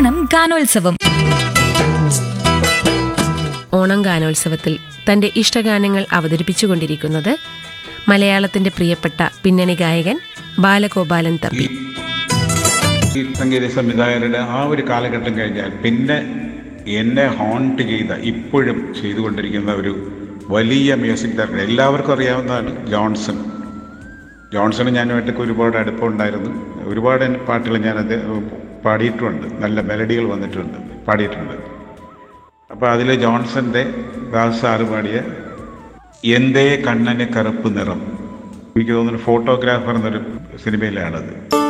ഓണം ഗാനോത്സവം ഓണം ഗാനോത്സവത്തിൽ തന്റെ ഇഷ്ടഗാനങ്ങൾ അവതരിപ്പിച്ചുകൊണ്ടിരിക്കുന്നത് മലയാളത്തിന്റെ പ്രിയപ്പെട്ട പിന്നണി ഗായകൻ ബാലഗോപാലൻ തമ്പി ഈ സംഗീത സംവിധായകരുടെ ആ ഒരു കാലഘട്ടം കഴിഞ്ഞാൽ പിന്നെ എന്നെ ഹോണ്ട് ചെയ്ത ഇപ്പോഴും ചെയ്തുകൊണ്ടിരിക്കുന്ന ഒരു വലിയ മ്യൂസിക് ഡയറക്ടർ എല്ലാവർക്കും അറിയാവുന്നതാണ് ജോൺസൺ ജോൺസണ് ഞാനുമായിട്ടൊക്കെ ഒരുപാട് അടുപ്പമുണ്ടായിരുന്നു ഒരുപാട് പാട്ടുകൾ ഞാനത് പാടിയിട്ടുമുണ്ട് നല്ല മെലഡികൾ വന്നിട്ടുണ്ട് പാടിയിട്ടുണ്ട് അപ്പോൾ അതിൽ ജോൺസന്റെ ദാസ് സാറ് പാടിയ എന്തേ കണ്ണന് കറുപ്പ് നിറം എനിക്ക് തോന്നുന്നു ഫോട്ടോഗ്രാഫർ എന്നൊരു സിനിമയിലാണത്